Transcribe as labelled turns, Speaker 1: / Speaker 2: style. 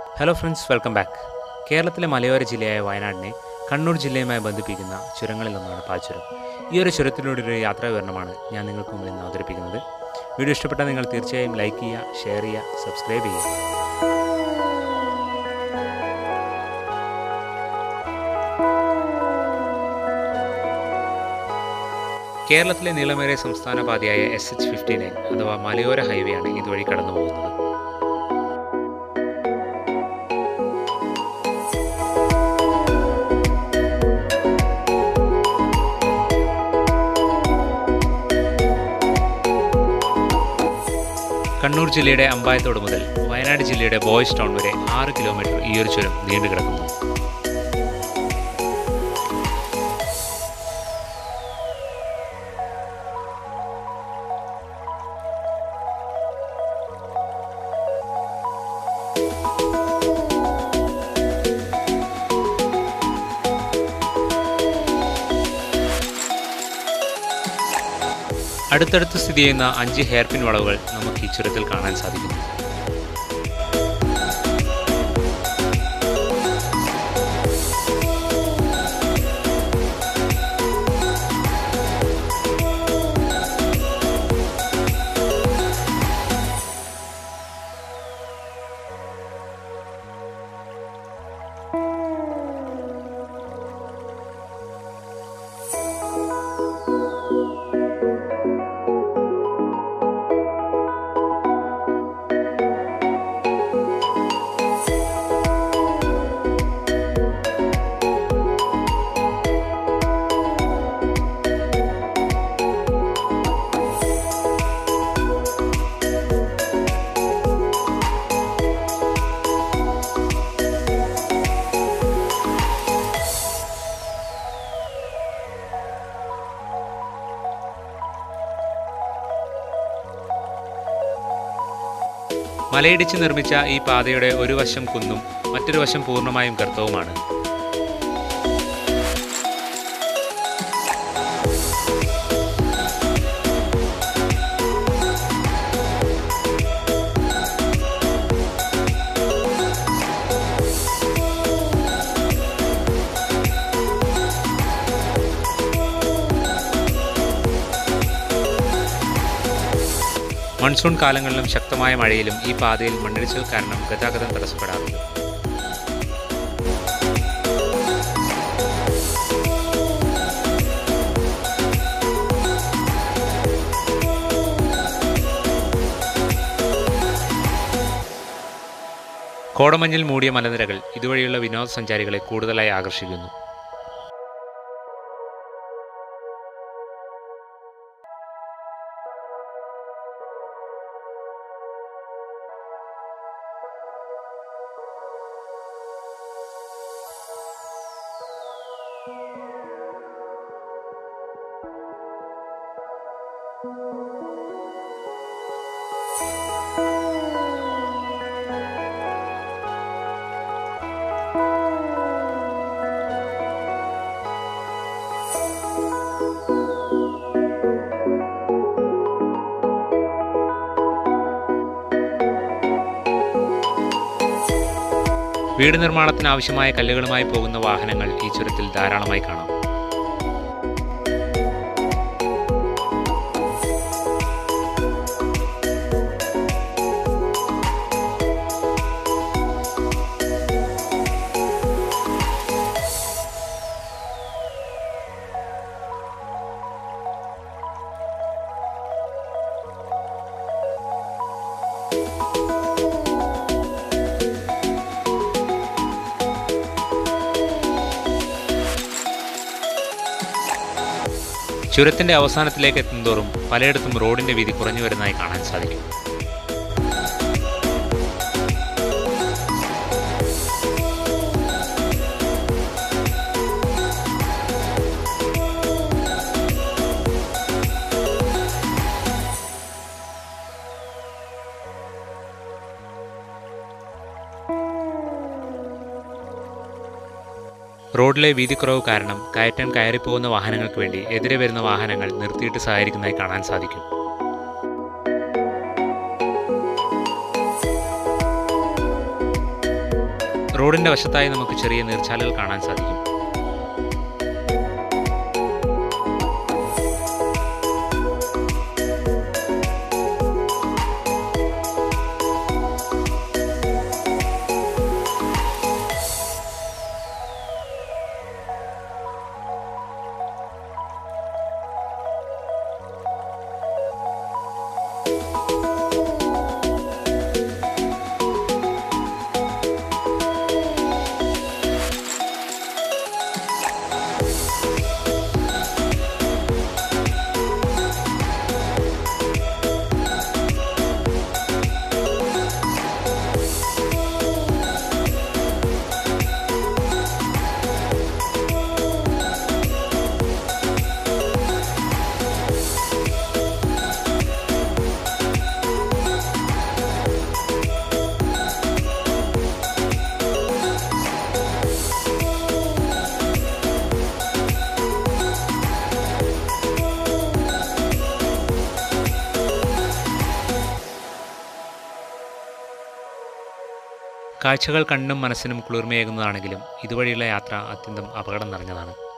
Speaker 1: hello friends welcome back കേരളത്തിലെ മലയോര ജില്ലയായ വയനാടിനെ കണ്ണൂർ ജില്ലയുമായി ബന്ധിപ്പിക്കുന്ന ചുരങ്ങളിലൊന്നാണ് പാൽച്ചുരം ഈ ഒരു ചുരത്തിലൂടെ ഒരു യാത്രാ വിവരണമാണ് ഞാൻ നിങ്ങൾക്ക് മുമ്പിൽ ഇന്ന് അവതരിപ്പിക്കുന്നത് വീഡിയോ ഇഷ്ടപ്പെട്ടാൽ നിങ്ങൾ തീർച്ചയായും ലൈക്ക് ചെയ്യുക ഷെയർ ചെയ്യുക സബ്സ്ക്രൈബ് ചെയ്യുക കേരളത്തിലെ നീളമേറിയ സംസ്ഥാന പാതയായ എസ് എച്ച് ഫിഫ്റ്റി നയൻ അഥവാ മലയോര ഹൈവേ ആണ് ഇതുവഴി കടന്നു പോകുന്നത് കണ്ണൂർ ജില്ലയുടെ അമ്പായത്തോട് മുതൽ വയനാട് ജില്ലയുടെ ബോയ്സ് ടൗൺ വരെ ആറ് കിലോമീറ്റർ ഈ ഒരു ചുരം നീണ്ടു കിടക്കുന്നു അടുത്തടുത്ത് സ്ഥിതി ചെയ്യുന്ന അഞ്ച് ഹെയർപിൻ വളവുകൾ നമുക്ക് ഈ ചുരത്തിൽ കാണാൻ സാധിക്കും മലയിടിച്ച് നിർമ്മിച്ച ഈ പാതയുടെ ഒരു വശം കുന്നും മറ്റൊരു വശം പൂർണ്ണമായും ഗർത്തവുമാണ് മൺസൂൺ കാലങ്ങളിലും ശക്തമായ മഴയിലും ഈ പാതയിൽ മണ്ണിടിച്ചിൽ കാരണം ഗതാഗതം തടസ്സപ്പെടാറുണ്ട് കോടമഞ്ഞിൽ മൂടിയ മലനിരകൾ ഇതുവഴിയുള്ള വിനോദസഞ്ചാരികളെ കൂടുതലായി ആകർഷിക്കുന്നു വീട് നിർമ്മാണത്തിന് ആവശ്യമായ കല്ലുകളുമായി പോകുന്ന വാഹനങ്ങൾ ഈ ചുരത്തിൽ ധാരാളമായി കാണാം ചുരത്തിന്റെ അവസാനത്തിലേക്ക് എത്തുന്തോറും പലയിടത്തും റോഡിന്റെ വീതി കുറഞ്ഞു വരുന്നതായി കാണാൻ സാധിക്കും റോഡിലെ വീതിക്കുറവ് കാരണം കയറ്റം കയറിപ്പോകുന്ന വാഹനങ്ങൾക്ക് വേണ്ടി എതിരെ വരുന്ന വാഹനങ്ങൾ നിർത്തിയിട്ട് സഹായിക്കുന്നതായി കാണാൻ സാധിക്കും റോഡിൻ്റെ വശത്തായി നമുക്ക് ചെറിയ നീർച്ചാലുകൾ കാണാൻ സാധിക്കും കാഴ്ചകൾ കണ്ണും മനസ്സിനും കുളിർമയേകുന്നതാണെങ്കിലും ഇതുവഴിയുള്ള യാത്ര അത്യന്തം അപകടം നിറഞ്ഞതാണ്